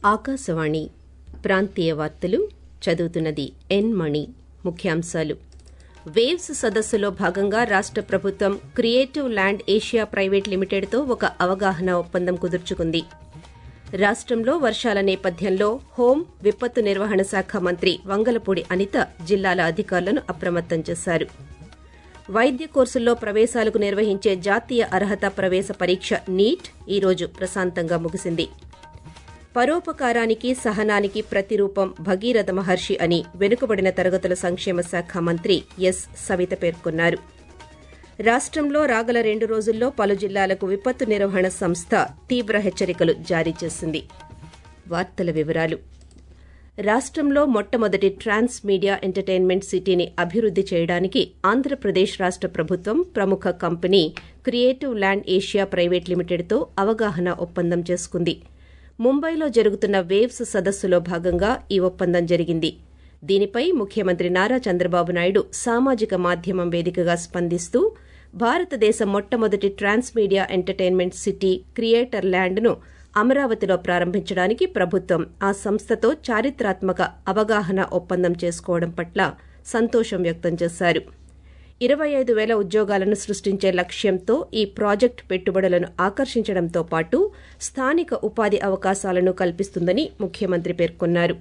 ఆకాశవాణి ప్రాంతీయ వార్తలు చదువుతున్నది ఎన్ మణి ముఖ్యాంశాలు వేవ్స్ సదస్సులో భాగంగా రాష్ట ప్రభుత్వం క్రియేటివ్ ల్యాండ్ ఏషియా ప్రైవేట్ లిమిటెడ్తో ఒక అవగాహన ఒప్పందం కుదుర్చుకుంది రాష్టంలో వర్షాల నేపథ్యంలో హోం విపత్తు నిర్వహణ శాఖ మంత్రి వంగలపూడి అనిత జిల్లాల అధికారులను అప్రమత్తం చేశారు వైద్య కోర్సుల్లో ప్రవేశాలకు నిర్వహించే జాతీయ అర్హత ప్రవేశ పరీక్ష నీట్ ఈరోజు ప్రశాంతంగా ముగిసింది పరోపకారానికి సహనానికి ప్రతిరూపం భగీరథ మహర్షి అని వెనుకబడిన తరగతుల సంక్షేమ శాఖ మంత్రి ఎస్ సవిత పేర్కొన్నారు రాష్టంలో రాగల రెండు రోజుల్లో పలు జిల్లాలకు విపత్తు నిర్వహణ సంస్థ తీవ్ర హెచ్చరికలు జారీ చేసింది వార్తల వివరాలు రాష్టంలో మొట్టమొదటి ట్రాన్స్ మీడియా ఎంటర్టైన్మెంట్ సిటీని అభివృద్ది చేయడానికి ఆంధ్రప్రదేశ్ రాష్ట ప్రభుత్వం ప్రముఖ company creative land Asia private లిమిటెడ్తో అవగాహన ఒప్పందం చేసుకుంది ముంబైలో జరుగుతున్న వేవ్స్ సదస్సులో భాగంగా ఈ ఒప్పందం జరిగింది దీనిపై ముఖ్యమంత్రి నారా చంద్రబాబు నాయుడు సామాజిక మాధ్యమం వేదికగా స్పందిస్తూ భారతదేశ మొట్టమొదటి trans media entertainment city creator ల్యాండ్ను అమరావతిలో ప్రారంభించడానికి ప్రభుత్వం ఆ సంస్థతో చారిత్రాత్మక అవగాహన ఒప్పందం చేసుకోవడం పట్ల సంతోషం వ్యక్తం చేశారు ఇరవై ఐదు వేల ఉద్యోగాలను సృష్టించే లక్ష్యంతో ఈ ప్రాజెక్టు పెట్టుబడులను ఆకర్షించడంతో పాటు స్థానిక ఉపాధి అవకాశాలను కల్పిస్తుందని ముఖ్యమంత్రి పేర్కొన్నారు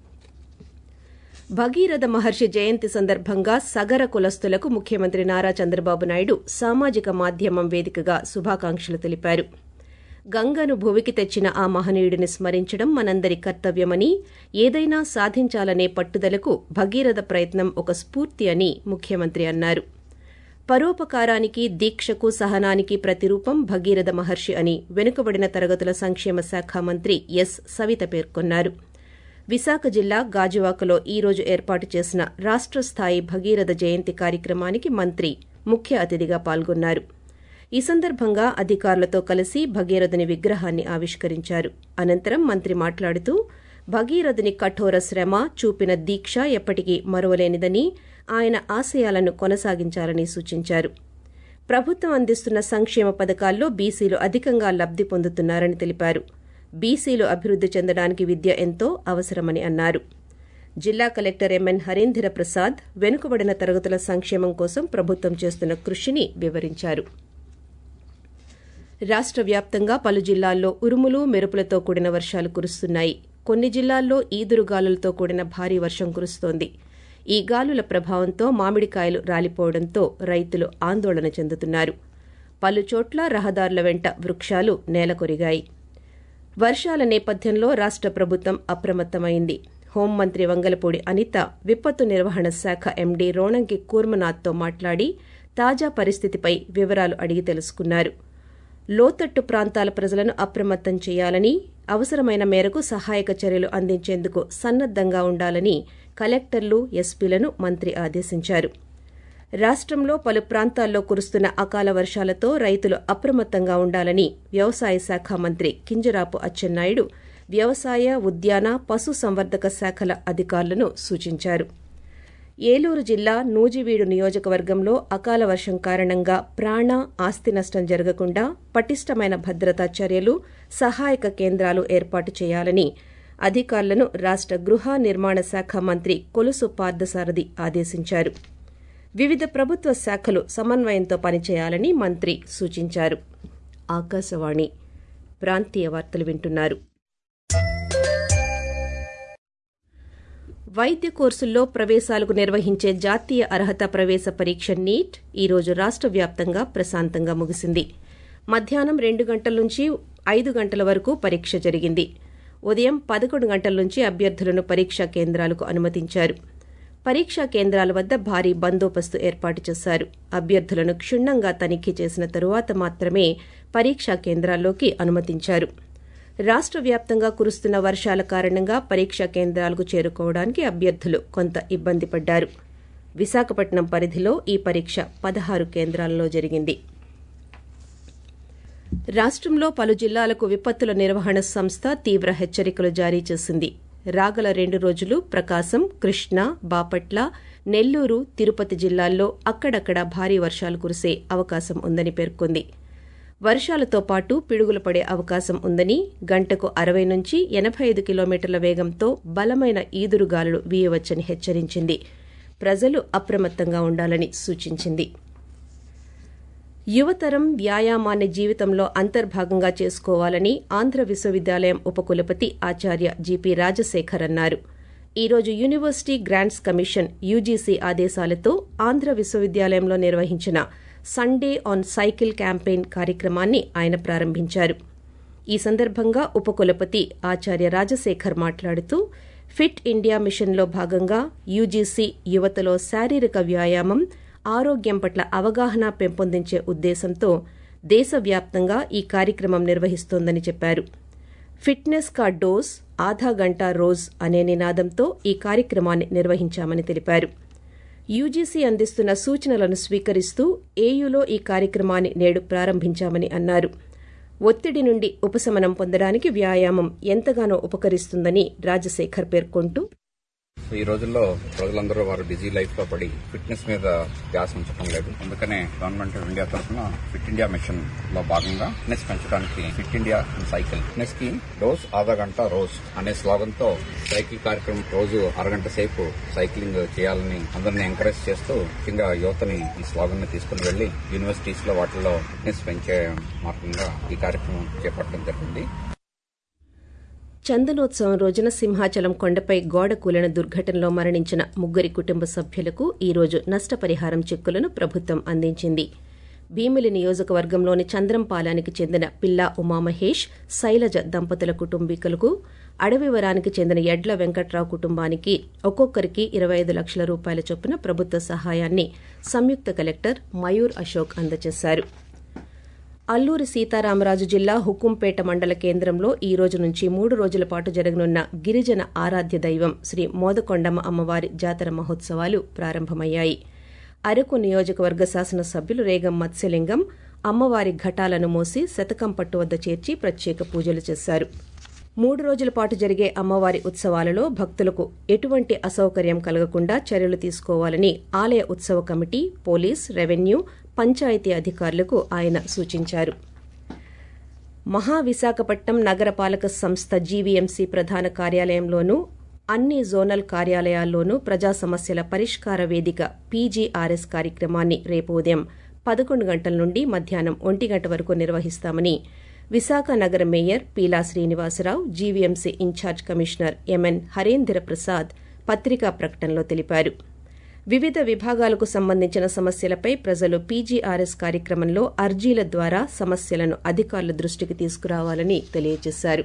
భగీరథ మహర్షి జయంతి సందర్భంగా సగర కులస్తులకు ముఖ్యమంత్రి నారా చంద్రబాబు నాయుడు సామాజిక మాధ్యమం వేదికగా శుభాకాంక్షలు తెలిపారు గంగను భువికి తెచ్చిన ఆ మహనీయుడిని స్మరించడం మనందరి కర్తవ్యమని ఏదైనా సాధించాలనే పట్టుదలకు భగీరథ ప్రయత్నం ఒక స్ఫూర్తి అని ముఖ్యమంత్రి అన్నారు పరోపకారానికి దీక్షకు సహనానికి ప్రతిరూపం భగీరథ మహర్షి అని వెనుకబడిన తరగతుల సంక్షేమ శాఖ మంత్రి ఎస్ సవిత పేర్కొన్నారు విశాఖ జిల్లా గాజువాకలో ఈ రోజు ఏర్పాటు చేసిన రాష్ట స్థాయి భగీరథ జయంతి కార్యక్రమానికి మంత్రి ముఖ్య అతిథిగా పాల్గొన్నారు ఈ సందర్భంగా అధికారులతో కలిసి భగీరథుని విగ్రహాన్ని ఆవిష్కరించారు అనంతరం మంత్రి మాట్లాడుతూ భగీరథుని కఠోర శ్రమ చూపిన దీక్ష ఎప్పటికీ మరువలేనిదని ఆయన ఆశయాలను కొనసాగించాలని సూచించారు ప్రభుత్వం అందిస్తున్న సంక్షేమ పథకాల్లో బీసీలు అధికంగా లబ్ది పొందుతున్నారని తెలిపారు బీసీలు అభివృద్ది చెందడానికి విద్య ఎంతో అవసరమని అన్నారు జిల్లా కలెక్టర్ ఎంఎన్ హరీంద్ర ప్రసాద్ వెనుకబడిన తరగతుల సంక్షేమం కోసం ప్రభుత్వం చేస్తున్న కృషిని వివరించారు రాష్ట వ్యాప్తంగా పలు జిల్లాల్లో ఉరుములు మెరుపులతో కూడిన వర్షాలు కురుస్తున్నాయి కొన్ని జిల్లాల్లో ఈదురుగాలులతో కూడిన భారీ వర్షం కురుస్తోంది ఈ గాలుల ప్రభావంతో మామిడికాయలు రాలిపోవడంతో రైతులు ఆందోళన చెందుతున్నారు పలు చోట్ల రహదారుల వెంట వృక్షాలు నేలకొరిగాయి వర్షాల నేపథ్యంలో రాష్ట ప్రభుత్వం అప్రమత్తమైంది హోంమంత్రి వంగలపూడి అనిత విపత్తు నిర్వహణ శాఖ ఎండీ రోణంకి కూర్మనాథ్తో మాట్లాడి తాజా పరిస్థితిపై వివరాలు అడిగి తెలుసుకున్నారు లోతట్టు ప్రాంతాల ప్రజలను అప్రమత్తం చేయాలని అవసరమైన మేరకు సహాయక చర్యలు అందించేందుకు సన్నద్దంగా ఉండాలని కలెక్టర్లు ఎస్పీలను మంత్రి ఆదేశించారు రాష్టంలో పలు ప్రాంతాల్లో కురుస్తున్న అకాల వర్షాలతో రైతులు అప్రమత్తంగా ఉండాలని వ్యవసాయ శాఖ మంత్రి కింజరాపు అచ్చెన్నాయుడు వ్యవసాయ ఉద్యాన పశు సంవర్ధక శాఖల అధికారులను సూచించారు ఏలూరు జిల్లా నూజివీడు నియోజకవర్గంలో అకాల వర్షం కారణంగా ప్రాణ ఆస్తి నష్టం జరగకుండా పటిష్టమైన భద్రతా చర్యలు సహాయక కేంద్రాలు ఏర్పాటు చేయాలని అధికారులను రాష్ట గృహ నిర్మాణ శాఖ మంత్రి కొలుసు పార్థసారథి ఆదేశించారు వివిధ ప్రభుత్వ శాఖలు సమన్వయంతో పనిచేయాలని మంత్రి సూచించారు ఆకాశవాణి ప్రాంతీయ వార్తలు వింటున్నారు వైద్య కోర్సుల్లో ప్రవేశాలకు నిర్వహించే జాతీయ అర్హత ప్రవేశ పరీక్ష నీట్ ఈరోజు రాష్ట వ్యాప్తంగా ప్రశాంతంగా ముగిసింది మధ్యాహ్నం రెండు గంటల నుంచి ఐదు గంటల వరకు పరీక్ష జరిగింది ఉదయం పదకొండు గంటల నుంచి అభ్యర్థులను పరీక్షా కేంద్రాలకు అనుమతించారు పరీక్షా కేంద్రాల వద్ద భారీ బందోబస్తు ఏర్పాటు చేశారు అభ్యర్థులను క్షుణ్ణంగా తనిఖీ చేసిన తరువాత మాత్రమే పరీక్షా కేంద్రాల్లోకి అనుమతించారు రాష్ట వ్యాప్తంగా కురుస్తున్న వర్షాల కారణంగా పరీక్షా కేంద్రాలకు చేరుకోవడానికి అభ్యర్థులు కొంత ఇబ్బంది పడ్డారు విశాఖపట్నం పరిధిలో ఈ పరీక్ష పదహారు కేంద్రాలలో జరిగింది రాష్టంలో పలు జిల్లాలకు విపత్తుల నిర్వహణ సంస్థ తీవ్ర హెచ్చరికలు జారీ చేసింది రాగల రెండు రోజులు ప్రకాశం కృష్ణా బాపట్ల నెల్లూరు తిరుపతి జిల్లాల్లో అక్కడక్కడ భారీ వర్షాలు కురిసే అవకాశం ఉందని పేర్కొంది వర్షాలతో పాటు పిడుగులు పడే అవకాశం ఉందని గంటకు అరవై నుంచి ఎనభై ఐదు కిలోమీటర్ల వేగంతో బలమైన ఈదురుగాలులు వీయవచ్చని హెచ్చరించింది ప్రజలు అప్రమత్తంగా ఉండాలని సూచించింది యువతరం వ్యాయామాన్ని జీవితంలో అంతర్భాగంగా చేసుకోవాలని ఆంధ్ర విశ్వవిద్యాలయం ఉపకులపతి ఆచార్య జీపీ రాజశేఖర్ అన్నారు ఈ రోజు యూనివర్సిటీ గ్రాంట్స్ కమిషన్ యూజీసీ ఆదేశాలతో ఆంధ్ర విశ్వవిద్యాలయంలో నిర్వహించిన సండే ఆన్ సైకిల్ క్యాంపెయిన్ కార్యక్రమాన్ని ఆయన ప్రారంభించారు ఈ సందర్భంగా ఉపకులపతి ఆచార్య రాజశేఖర్ మాట్లాడుతూ ఫిట్ ఇండియా మిషన్లో భాగంగా యూజీసీ యువతలో శారీరక వ్యాయామం ఆరోగ్యం పట్ల అవగాహన పెంపొందించే ఉద్దేశంతో దేశవ్యాప్తంగా ఈ కార్యక్రమం నిర్వహిస్తోందని చెప్పారు ఫిట్నెస్ కా డోస్ ఆధా గంటా రోజ్ అనే నినాదంతో ఈ కార్యక్రమాన్ని నిర్వహించామని తెలిపారు యూజీసీ అందిస్తున్న సూచనలను స్వీకరిస్తూ ఏయూలో ఈ కార్యక్రమాన్ని నేడు ప్రారంభించామని అన్నారు ఒత్తిడి నుండి ఉపశమనం పొందడానికి వ్యాయామం ఎంతగానో ఉపకరిస్తుందని రాజశేఖర్ పేర్కొంటూ సో ఈ రోజుల్లో ప్రజలందరూ వారు బిజీ లైఫ్ లో పడి ఫిట్నెస్ మీద ధ్యాస ఉంచడం లేదు అందుకనే గవర్నమెంట్ ఆఫ్ ఇండియా తరఫున ఫిట్ ఇండియా మిషన్ లో భాగంగా ఫిట్నెస్ పెంచడానికి ఫిట్ ఇండియా సైకిల్ ఫిట్నెస్ కి డోస్ ఆధా గంట రోజ్ అనే స్లోగన్ తో సైకిల్ కార్యక్రమం రోజు అరగంట సేపు సైక్లింగ్ చేయాలని అందరిని ఎంకరేజ్ చేస్తూ ముఖ్యంగా యువతని ఈ స్లోగన్ ని తీసుకుని వెళ్లి యూనివర్సిటీస్ లో వాటిల్లో ఫిట్నెస్ పెంచే మార్గంగా ఈ కార్యక్రమం చేపట్టడం జరిగింది చందనోత్సవం రోజున సింహాచలం కొండపై గోడ కూలిన దుర్ఘటనలో మరణించిన ముగ్గురి కుటుంబ సభ్యులకు ఈ రోజు నష్టపరిహారం చెక్కులను ప్రభుత్వం అందించింది భీమిలి నియోజకవర్గంలోని చంద్రంపాలానికి చెందిన పిల్లా ఉమామహేష్ శైలజ దంపతుల కుటుంబీకులకు అడవివరానికి చెందిన ఎడ్ల వెంకట్రావు కుటుంబానికి ఒక్కొక్కరికి ఇరవై ఐదు లక్షల రూపాయల చొప్పున ప్రభుత్వ సహాయాన్ని సంయుక్త కలెక్టర్ మయూర్ అశోక్ అందజేశారు అల్లూరి సీతారామరాజు జిల్లా హుకుంపేట మండల కేంద్రంలో ఈ రోజు నుంచి మూడు రోజుల పాటు జరగనున్న గిరిజన ఆరాధ్య దైవం శ్రీ మోదకొండమ్మ అమ్మవారి జాతర మహోత్సవాలు ప్రారంభమయ్యాయి అరకు నియోజకవర్గ శాసనసభ్యులు రేగం మత్స్యలింగం అమ్మవారి ఘటాలను మోసి శతకం పట్టు వద్ద చేర్చి ప్రత్యేక పూజలు చేశారు మూడు రోజుల పాటు జరిగే అమ్మవారి ఉత్సవాలలో భక్తులకు ఎటువంటి అసౌకర్యం కలగకుండా చర్యలు తీసుకోవాలని ఆలయ ఉత్సవ కమిటీ పోలీస్ రెవెన్యూ పంచాయతీ అధికారులకు ఆయన సూచించారు మహావిశాఖపట్నం నగరపాలక సంస్థ జీవీఎంసీ ప్రధాన కార్యాలయంలోనూ అన్ని జోనల్ కార్యాలయాల్లోనూ ప్రజా సమస్యల పరిష్కార వేదిక పీజీఆర్ఎస్ కార్యక్రమాన్ని రేపు ఉదయం పదకొండు గంటల నుండి మధ్యాహ్నం ఒంటి గంట వరకు నిర్వహిస్తామని విశాఖ నగర mayor Peela Srinivasarao GVMC incharge commissioner MN Harendra Prasad పత్రికా ప్రకటనలో తెలిపారు వివిధ విభాగాలకు సంబంధించిన సమస్యలపై ప్రజలు పీజీఆర్ఎస్ కార్యక్రమంలో అర్జీల ద్వారా సమస్యలను అధికారుల దృష్టికి తీసుకురావాలని తెలియజేశారు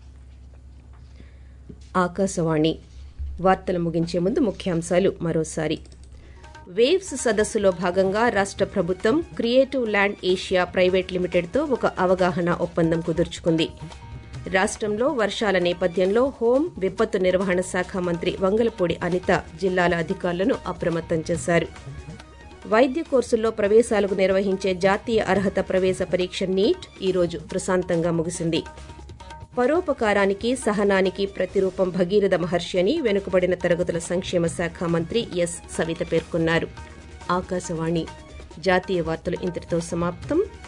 ఆకాశవాణి వార్తలు ముగించే ముందు ముఖ్యాంశాలు మరోసారి వేవ్స్ సదస్సులో భాగంగా రాష్ట ప్రభుత్వం క్రియేటివ్ ల్యాండ్ ఏషియా ప్రైవేట్ లిమిటెడ్తో ఒక అవగాహన ఒప్పందం కుదుర్చుకుంది రాష్టంలో వర్షాల నేపథ్యంలో హోం విపత్తు నిర్వహణ శాఖ మంత్రి వంగలపూడి అనిత జిల్లాల అధికారులను అప్రమత్తం చేశారు వైద్య కోర్సుల్లో ప్రవేశాలకు నిర్వహించే జాతీయ అర్హత ప్రవేశ పరీక్ష నీట్ ఈరోజు ప్రశాంతంగా ముగిసింది పరోపకారానికి సహనానికి ప్రతిరూపం భగీరథ మహర్షి అని వెనుకబడిన తరగతుల సంక్షేమ శాఖ మంత్రి ఎస్ సవిత పేర్కొన్నారు ఆకాశవాణి జాతీయ వార్తలు ఇంతటితో సమాప్తం